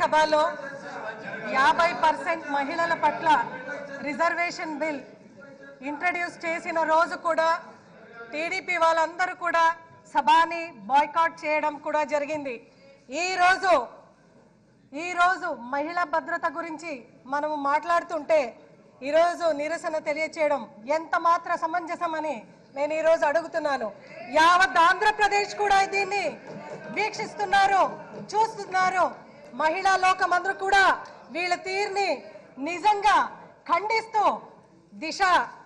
లోక్సభలో యాభై పర్సెంట్ మహిళల పట్ల రిజర్వేషన్ బిల్ ఇంట్రడ్యూస్ చేసిన రోజు కూడా టీడీపీ వాళ్ళందరూ కూడా సభని బాయ్కాట్ చేయడం కూడా జరిగింది ఈ రోజు ఈ రోజు మహిళా భద్రత గురించి మనము మాట్లాడుతుంటే ఈరోజు నిరసన తెలియచేయడం ఎంత మాత్ర సమంజసమని నేను ఈరోజు అడుగుతున్నాను యావత్ ఆంధ్రప్రదేశ్ కూడా దీన్ని వీక్షిస్తున్నారు చూస్తున్నారు మహిళా లోకమందరూ కూడా వీళ్ళ తీరుని నిజంగా ఖండిస్తూ దిశ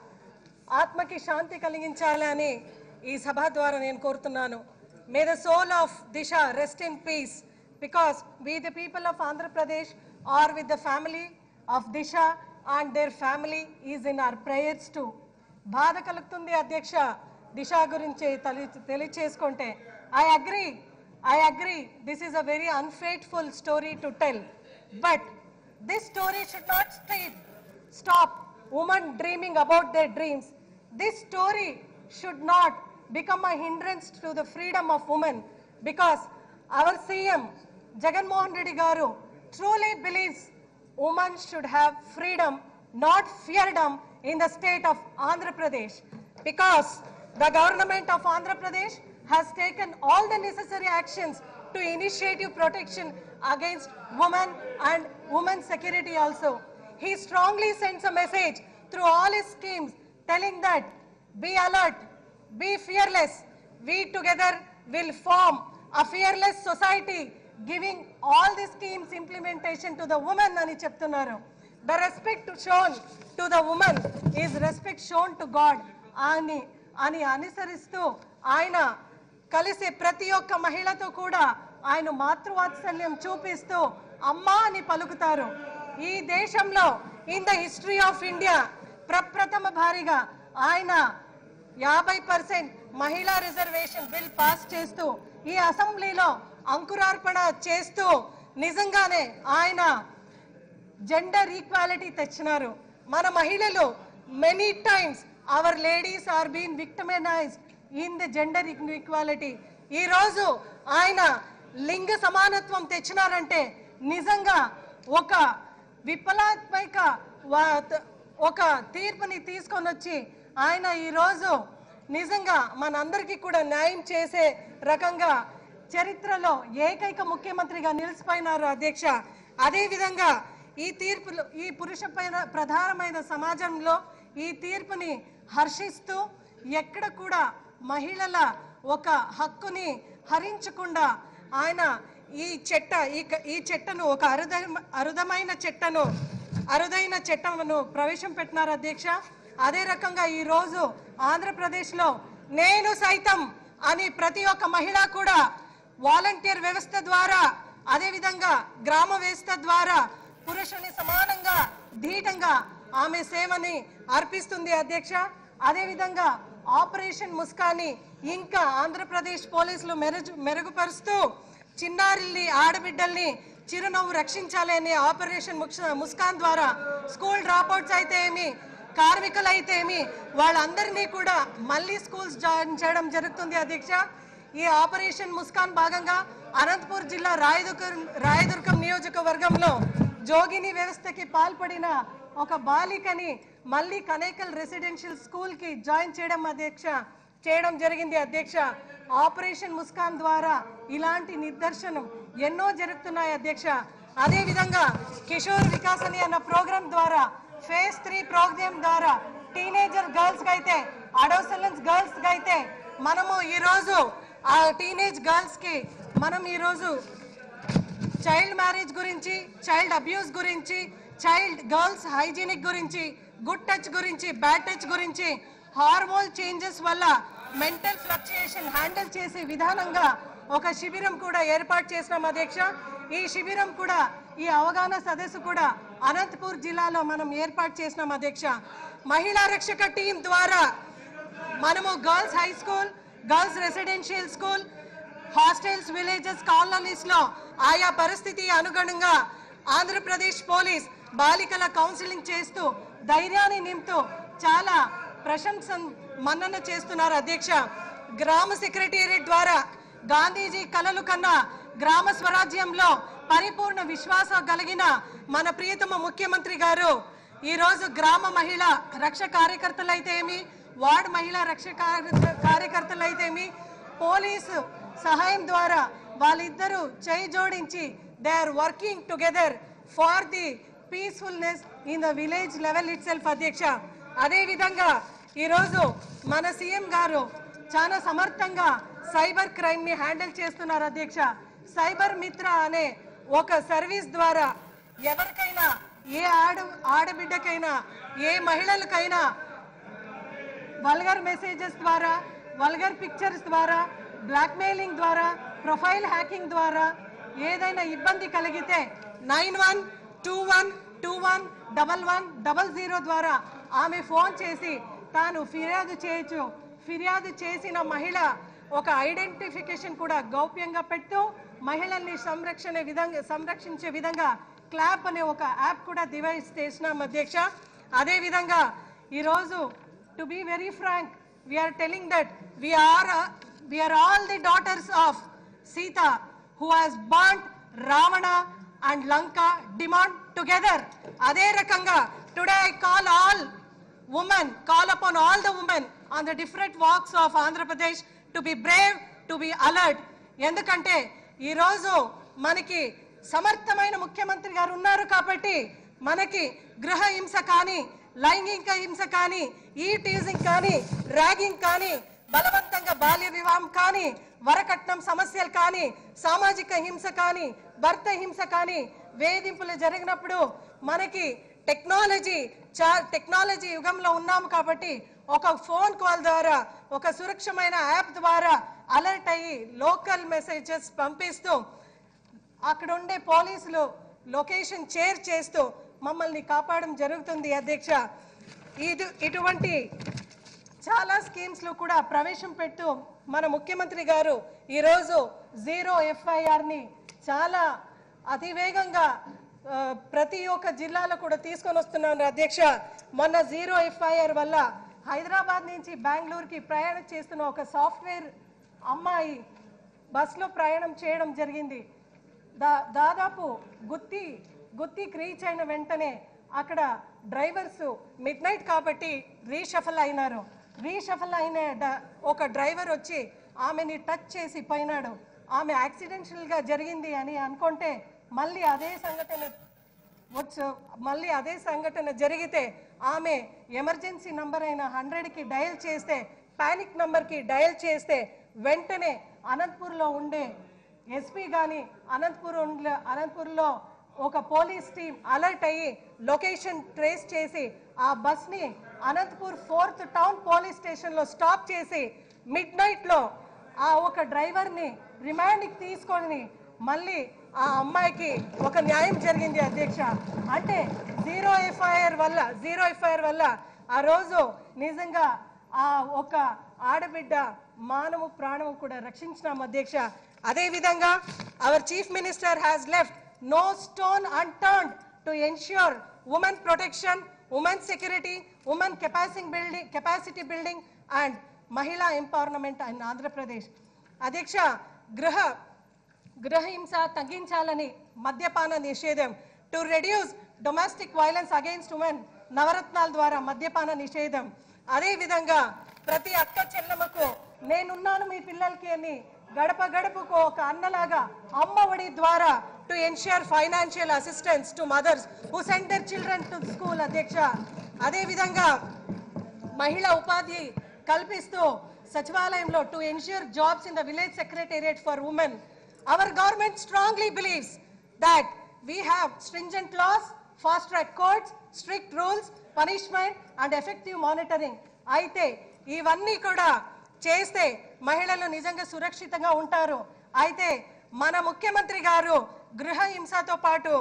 ఆత్మకి శాంతి కలిగించాలని ఈ సభ ద్వారా నేను కోరుతున్నాను may the soul of Disha rest in peace because we the people of Andhra Pradesh are with the family of Disha and their family is in our prayers to బాధ కలుగుతుంది అధ్యక్ష దిశ గురించి తలి తెలియచేసుకుంటే I agree I agree this is a very unfaithful story to tell but this story should not street stop women dreaming about their dreams. This story should not become a hindrance to the freedom of women because our CM Jagan Mohan Reddy Garu truly believes women should have freedom, not feardom in the state of Andhra Pradesh because the government of Andhra Pradesh has taken all the necessary actions to initiative protection against women and women's security also. He strongly sends a message through all his schemes telling that be alert, be fearless. We together will form a fearless society giving all the schemes implementation to the woman అని చెప్తున్నారు the respect shown to the women is respect shown to god అని అని అనుసరిస్తూ ఆయన కలిసి ప్రతి ఒక్క మహిళతో కూడా ఆయన మాతృవాత్సల్యం చూపిస్తూ అమ్మా అని పలుకుతారు ఈ దేశంలో in the history of India ప్రప్రథమ భారీగా ఆయన యాభై పర్సెంట్ మహిళా రిజర్వేషన్ బిల్ పాస్ చేస్తూ ఈ అసెంబ్లీలో అంకురార్పణ చేస్తూ నిజంగానే ఆయన జెండర్ ఈక్వాలిటీ తెచ్చినారు మన మహిళలు many times our ladies are been victimized in the gender equality ఈ రోజు ఆయన లింగ సమానత్వం తెచ్చినారంటే నిజంగా ఒక విప్లవాత్మక వా- ఒక తీర్పుని తీసుకొని వచ్చి ఆయన ఈరోజు నిజంగా మనందరికీ కూడా న్యాయం చేసే రకంగా చరిత్రలో ఏకైక ముఖ్యమంత్రిగా నిలిచిపోయినారు అధ్యక్ష అదే విధంగా ఈ తీర్పులు ఈ పురుష పైన- ప్రధానమైన సమాజంలో ఈ తీర్పుని హర్షిస్తూ ఎక్కడ కూడా మహిళల ఒక హక్కుని హరించకుండా ఆయన ఈ చెట్ట ఈ క- ఈ చెట్టను ఒక అరుద అరుదమైన చెట్టను అరుదైన చట్టమును ప్రవేశపెట్టినారు అధ్యక్ష అదే రకంగా ఈ రోజు ఆంధ్రప్రదేశ్లో నేను సైతం అని ప్రతి ఒక్క మహిళ కూడా వాలంటీర్ వ్యవస్థ ద్వారా అదే విధంగా గ్రామ వ్యవస్థ ద్వారా పురుషుని సమానంగా ధీటంగా ఆమె సేవని అర్పిస్తుంది అధ్యక్ష అదే విధంగా ఆపరేషన్ ముస్కాని ఇంకా ఆంధ్రప్రదేశ్ పోలీసులు మెరుగు మెరుగుపరుస్తూ చిన్నారిల్ని ఆడబిడ్డల్ని చిరునవ్వు రక్షించాలి అనే ఆపరేషన్ ముక్ష- ముస్కాన్ ద్వారా స్కూల్ డ్రాప్అవుట్స్ అయితే ఏమి కార్మికులు అయితే ఏమి వాళ్ళందరినీ కూడా మళ్ళీ స్కూల్స్ జాయిన్ చేయడం జరుగుతుంది అధ్యక్ష ఈ ఆపరేషన్ ముస్కాన్ భాగంగా అనంతపూర్ జిల్లా రాయదుర్గం రాయదుర్గం నియోజకవర్గంలో జోగిని వ్యవస్థకి పాల్పడిన ఒక బాలికని మళ్ళీ కనేకల్ రెసిడెన్షియల్ స్కూల్ కి జాయిన్ చేయడం అధ్యక్ష చేయడం జరిగింది అధ్యక్ష ఆపరేషన్ ముస్కాన్ ద్వారా ఇలాంటి నిదర్శనం ఎన్నో జరుగుతున్నాయి అధ్యక్ష అదే విధంగా కిషోర్ వికాస్ అని అన్న ప్రోగ్రామ్ ద్వారా ఫేజ్ త్రీ ప్రోగ్రామ్ ద్వారా టీనేజర్ గర్ల్స్ కి అయితే అడోసలెన్స్ గర్ల్స్ కి అయితే మనము ఈ రోజు ఆ టీనేజ్ గర్ల్స్ కి మనం ఈ రోజు చైల్డ్ మ్యారేజ్ గురించి చైల్డ్ అబ్యూస్ గురించి చైల్డ్ గర్ల్స్ హైజీనిక్ గురించి గుడ్ టచ్ గురించి బ్యాడ్ టచ్ గురించి హార్మోన్ చేంజెస్ వల్ల మెంటల్ ఫ్లక్చుయేషన్ హ్యాండిల్ చేసే విధానంగా ఒక శిబిరం కూడా ఏర్పాటు చేసినాం అధ్యక్ష ఈ శిబిరం కూడా ఈ అవగాహన సదస్సు కూడా అనంతపూర్ జిల్లాలో మనం ఏర్పాటు చేసినాం అధ్యక్ష మహిళా రక్షక టీం ద్వారా మనము girls high school girls residential school hostels villages colonies లో ఆయా పరిస్థితి అనుగుణంగా ఆంధ్రప్రదేశ్ పోలీస్ బాలికల కౌన్సిలింగ్ చేస్తూ ధైర్యాన్ని నింపుతూ చాలా ప్రశంస మన్నన చేస్తున్నారు అధ్యక్ష గ్రామ సెక్రటేరియట్ ద్వారా గాంధీజీ కలలు కన్నా గ్రామ స్వరాజ్యంలో పరిపూర్ణ విశ్వాసం కలిగిన మన ప్రియతమ ముఖ్యమంత్రి గారు ఈ రోజు గ్రామ మహిళ రక్ష కార్యకర్తలైతే ఏమి వార్డ్ మహిళా రక్ష కార్య- కార్యకర్తలైతేమి పోలీసు సహాయం ద్వారా వాళ్ళిద్దరూ చేయి జోడించి they are working together for the peacefulness in the village level itself అధ్యక్ష అదే విధంగా ఈరోజు మన సీఎం గారు చాలా సమర్థంగా సైబర్ క్రైమ్ ని హ్యాండిల్ చేస్తున్నారు అధ్యక్ష సైబర్ మిత్ర అనే ఒక సర్వీస్ ద్వారా ఎవరికైనా ఏ ఆడ ఆడబిడ్డకైనా ఏ మహిళలకైనా వల్గర్ మెసేజెస్ ద్వారా వల్గర్ పిక్చర్స్ ద్వారా బ్లాక్మెయిలింగ్ ద్వారా ప్రొఫైల్ హ్యాకింగ్ ద్వారా ఏదైనా ఇబ్బంది కలిగితే nine one two one two one double one double zero ద్వారా ఆమె ఫోన్ చేసి తాను ఫిర్యాదు చేయొచ్చు ఫిర్యాదు చేసిన మహిళ ఒక ఐడెంటిఫికేషన్ కూడా గౌప్యంగా పెడుతూ మహిళల్ని సంరక్షణ విధంగా సంరక్షించే విధంగా క్లాప్ అనే ఒక యాప్ కూడా డివైస్ చేసినాం అధ్యక్ష అదే విధంగా ఈరోజు to be very frank, we are telling that we are uh, we are all the daughters of Sita, who has burnt Ravana and Lanka demand together. అదే రకంగా today I call all women call upon all the women on the different walks of Andhra Pradesh to be brave to be alert ఎందుకంటే ఈరోజు మనకి సమర్థమైన ముఖ్యమంత్రి గారు ఉన్నారు కాబట్టి మనకి గృహ హింస కానీ లైంగిక హింస కానీ ఈ టీజింగ్ కానీ ర్యాగింగ్ కానీ బలవంతంగా బాల్య వివాహం కానీ వరకట్నం సమస్యలు కానీ సామాజిక హింస కానీ భర్త హింస కానీ వేధింపులు జరిగినప్పుడు మనకి టెక్నాలజీ చా టెక్నాలజీ యుగంలో ఉన్నాము కాబట్టి ఒక ఫోన్ కాల్ ద్వారా ఒక సురక్షమైన యాప్ ద్వారా అలర్ట్ అయ్యి లోకల్ మెసేజెస్ పంపిస్తూ అక్కడ ఉండే పోలీసులు లొకేషన్ చేర్ చేస్తూ మమ్మల్ని కాపాడడం జరుగుతుంది అధ్యక్ష ఇది ఇటువంటి చాలా స్కీమ్స్ లో కూడా ప్రవేశం పెట్టు మన ముఖ్యమంత్రి గారు ఈరోజు జీరో ఎఫ్ఐఆర్ ని చాలా అతివేగంగా ఆ, ప్రతి ఒక్క జిల్లాలో కూడా తీసుకొని వస్తున్నాను అధ్యక్ష మొన్న జీరో ఎఫ్ఐఆర్ వల్ల హైదరాబాద్ నుంచి బెంగళూరుకి ప్రయాణం చేస్తున్న ఒక సాఫ్ట్వేర్ అమ్మాయి బస్సులో ప్రయాణం చేయడం జరిగింది దా దాదాపు గుత్తి గుత్తికి రీచ్ అయిన వెంటనే అక్కడ డ్రైవర్స్ మిడ్ నైట్ కాబట్టి రీషఫల్ అయినారు రీషఫల్ అయిన డ- ఒక డ్రైవర్ వచ్చి ఆమెని టచ్ చేసి పోయినాడు ఆమె యాక్సిడెంటల్గా జరిగింది అని అనుకుంటే మళ్ళీ అదే సంఘటన వచ్చు మళ్ళీ అదే సంఘటన జరిగితే ఆమె ఎమర్జెన్సీ నంబర్ అయిన హండ్రెడ్కి డయల్ చేస్తే పానిక్ నంబర్కి డయల్ చేస్తే వెంటనే అనంతపూర్లో ఉండే ఎస్పీ కానీ అనంతపూర్ ఉండే అనంతపూర్లో ఒక పోలీస్ టీం అలర్ట్ అయ్యి లొకేషన్ ట్రేస్ చేసి ఆ బస్ని అనంతపూర్ ఫోర్త్ టౌన్ పోలీస్ స్టేషన్లో స్టాప్ చేసి మిడ్ నైట్లో ఆ ఒక డ్రైవర్ని రిమాండ్కి తీసుకొని మళ్ళీ ఆ అమ్మాయికి ఒక న్యాయం జరిగింది అధ్యక్ష అంటే జీరో ఎఫ్ఐఆర్ వల్ల జీరో ఎఫ్ఐఆర్ వల్ల ఆ రోజు నిజంగా ఆ ఒక ఆడబిడ్డ మానవు ప్రాణము కూడా రక్షించినాం అధ్యక్ష అదే విధంగా our chief minister has left no stone unturned to ensure women protection women security women capacity building capacity building and మహిళా ఎంపవర్మెంట్ ఇన్ ఆంధ్రప్రదేశ్ అధ్యక్ష గృహ గృహహింస తగ్గించాలని మద్యపాన నిషేధం to reduce domestic violence against women నవరత్నాల ద్వారా మద్యపాన నిషేధం అదే విధంగా ప్రతి అక్క చెల్లెమ్మకు నేనున్నాను మీ పిల్లలకి అని గడప గడపకు ఒక అన్నలాగా అమ్మ ఒడి ద్వారా to ensure financial assistance to mothers who send their children to school అధ్యక్ష అదే విధంగా మహిళా ఉపాధి కల్పిస్తూ సచివాలయంలో to ensure jobs in the village secretariat for women our government strongly believes that we have stringent laws fast track courts strict rules punishment and effective monitoring అయితే ఇవన్నీ కూడా చేస్తే మహిళలు నిజంగా సురక్షితంగా ఉంటారు అయితే మన ముఖ్యమంత్రి గారు గృహ హింసతో పాటు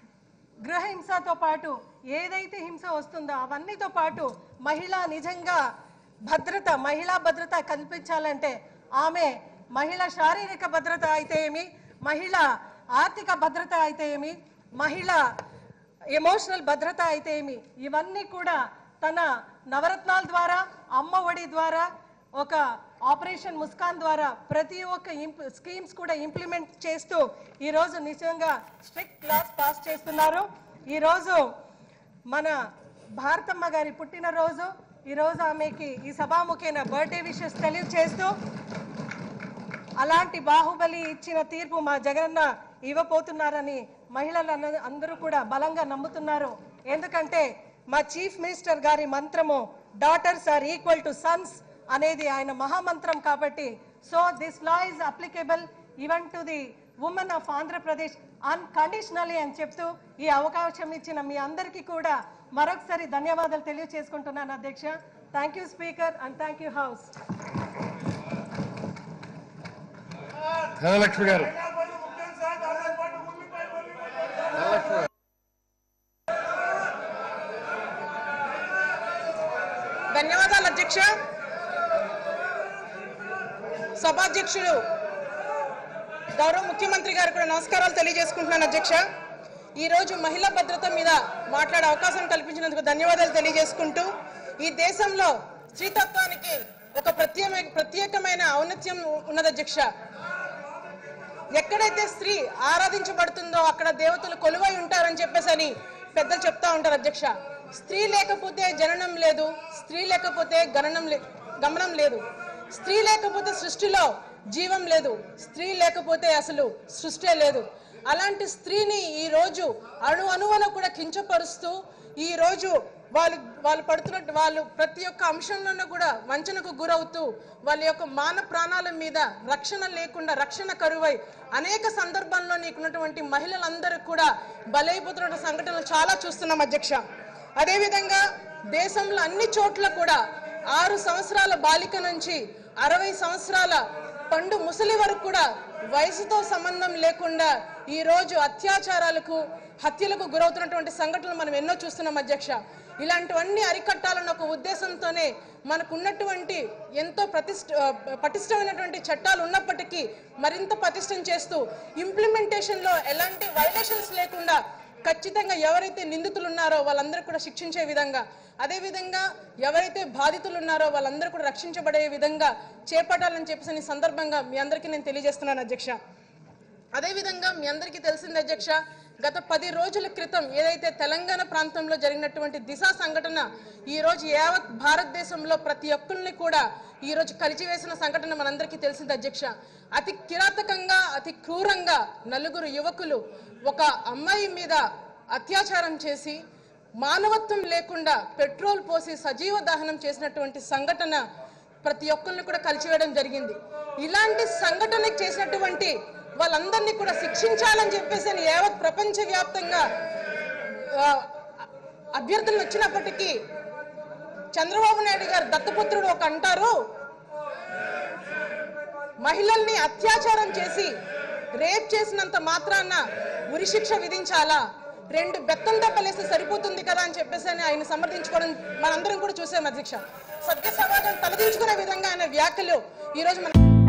గృహ హింసతో పాటు ఏదైతే హింస వస్తుందో అవన్నీతో పాటు మహిళ నిజంగా భద్రత మహిళా భద్రత కల్పించాలంటే ఆమె మహిళ శారీరక భద్రత అయితే ఏమి మహిళ ఆర్థిక భద్రత అయితే ఏమి మహిళ ఎమోషనల్ భద్రత అయితే ఏమి ఇవన్నీ కూడా తన నవరత్నాల ద్వారా అమ్మ ఒడి ద్వారా ఒక ఆపరేషన్ ముస్కాన్ ద్వారా ప్రతి ఒక్క ఇంప్ స్కీమ్స్ కూడా ఇంప్లిమెంట్ చేస్తూ ఈరోజు నిజంగా స్ట్రిక్ట్ లాస్ పాస్ చేస్తున్నారు ఈరోజు మన భారతమ్మ గారి పుట్టినరోజు ఈరోజు ఆమెకి ఈ సభాముఖైన బర్త్డే విషెస్ తెలియజేస్తూ అలాంటి బాహుబలి ఇచ్చిన తీర్పు మా జగనన్న ఇవ్వబోతున్నారని మహిళలు అన్న- అందరూ కూడా బలంగా నమ్ముతున్నారు ఎందుకంటే మా చీఫ్ మినిస్టర్ గారి మంత్రము daughters are equal to sons అనేది ఆయన మహామంత్రం కాబట్టి so this law is applicable even to the women of Andhra Pradesh unconditionally అని చెప్తూ ఈ అవకాశం ఇచ్చిన మీ అందరికీ కూడా మరొకసారి ధన్యవాదాలు తెలియజేసుకుంటున్నాను అధ్యక్ష thank you speaker and thank you house Dhanalakshmi garu Dhanalakshmi గారు. ధన్యవాదాలు అధ్యక్ష సభాధ్యక్షుడు గౌరవ ముఖ్యమంత్రి గారు కూడా నమస్కారాలు తెలియజేసుకుంటున్నాను అధ్యక్ష ఈ రోజు మహిళా భద్రత మీద మాట్లాడే అవకాశం కల్పించినందుకు ధన్యవాదాలు తెలియజేసుకుంటూ ఈ దేశంలో స్త్రీతత్వానికి ఒక ప్రత్యేక ప్రత్యేకమైన ఔన్నత్యం ఉన్నది అధ్యక్ష ఎక్కడైతే స్త్రీ ఆరాధించబడుతుందో అక్కడ దేవతలు కొలువై ఉంటారని చెప్పేసి అని పెద్దలు చెప్తా ఉంటారు అధ్యక్ష స్త్రీ లేకపోతే జననం లేదు స్త్రీ లేకపోతే గణనం లే గమనం లేదు స్త్రీ లేకపోతే సృష్టిలో జీవం లేదు స్త్రీ లేకపోతే అసలు సృష్టే లేదు అలాంటి స్త్రీని ఈ రోజు అణు అణువున కూడా కించపరుస్తూ ఈ రోజు వాళ్ళు వాళ్ళు పడుతున్నట్టు వాళ్ళు ప్రతి ఒక్క అంశంలోనూ కూడా వంచనకు గురవుతూ వాళ్ళ యొక్క మాన ప్రాణాల మీద రక్షణ లేకుండా రక్షణ కరువై అనేక సందర్భాల్లో నీకున్నటువంటి మహిళలందరూ కూడా బలైపోతున్న సంఘటనలు చాలా చూస్తున్నాం అధ్యక్ష అదేవిధంగా దేశంలో అన్ని చోట్ల కూడా ఆరు సంవత్సరాల బాలిక నుంచి అరవై సంవత్సరాల పండు ముసలి వరకు కూడా వయసుతో సంబంధం లేకుండా ఈ రోజు అత్యాచారాలకు హత్యలకు గురవుతున్నటువంటి సంఘటనలు మనం ఎన్నో చూస్తున్నాం అధ్యక్ష ఇలాంటివన్నీ అరికట్టాలన్న ఒక ఉద్దేశంతోనే మనకు ఉన్నటువంటి ఎంతో ప్రతిష్ట ఆ, పటిష్టమైనటువంటి చట్టాలు ఉన్నప్పటికీ మరింత పటిష్టం చేస్తూ ఇంప్లిమెంటేషన్ లో ఎలాంటి వైలేషన్స్ లేకుండా ఖచ్చితంగా ఎవరైతే నిందితులు ఉన్నారో వాళ్ళందరూ కూడా శిక్షించే విధంగా అదే విధంగా ఎవరైతే బాధితులు ఉన్నారో వాళ్ళందరూ కూడా రక్షించబడే విధంగా చేపట్టాలని చెప్పేసి ఈ సందర్భంగా మీ అందరికీ నేను తెలియజేస్తున్నాను అధ్యక్ష అదేవిధంగా మీ అందరికీ తెలిసింది అధ్యక్ష గత పది రోజుల క్రితం ఏదైతే తెలంగాణ ప్రాంతంలో జరిగినటువంటి దిశ సంఘటన ఈ రోజు యావత్ భారతదేశంలో ప్రతి ఒక్కరిని కూడా ఈ రోజు కలిచివేసిన సంఘటన మనందరికీ తెలిసింది అధ్యక్ష అతి కిరాతకంగా అతి క్రూరంగా నలుగురు యువకులు ఒక అమ్మాయి మీద అత్యాచారం చేసి మానవత్వం లేకుండా పెట్రోల్ పోసి సజీవ దహనం చేసినటువంటి సంఘటన ప్రతి ఒక్కరిని కూడా కలిసివేయడం జరిగింది ఇలాంటి సంఘటన చేసినటువంటి వాళ్ళందరినీ కూడా శిక్షించాలని చెప్పేసి అని యావత్ ప్రపంచ వ్యాప్తంగా అభ్యర్థులు వచ్చినప్పటికీ చంద్రబాబు నాయుడు గారు దత్తపుత్రుడు ఒక అంటారు మహిళల్ని అత్యాచారం చేసి రేప్ చేసినంత మాత్రాన ఉరిశిక్ష విధించాలా రెండు బెత్తం దెబ్బలేస్తే సరిపోతుంది కదా అని చెప్పేసి అని ఆయన సమర్థించుకోవడం మనందరం కూడా చూసాం అధ్యక్ష సభ్య సమాజం తలదించుకునే విధంగా ఆయన వ్యాఖ్యలు ఈ రోజు మన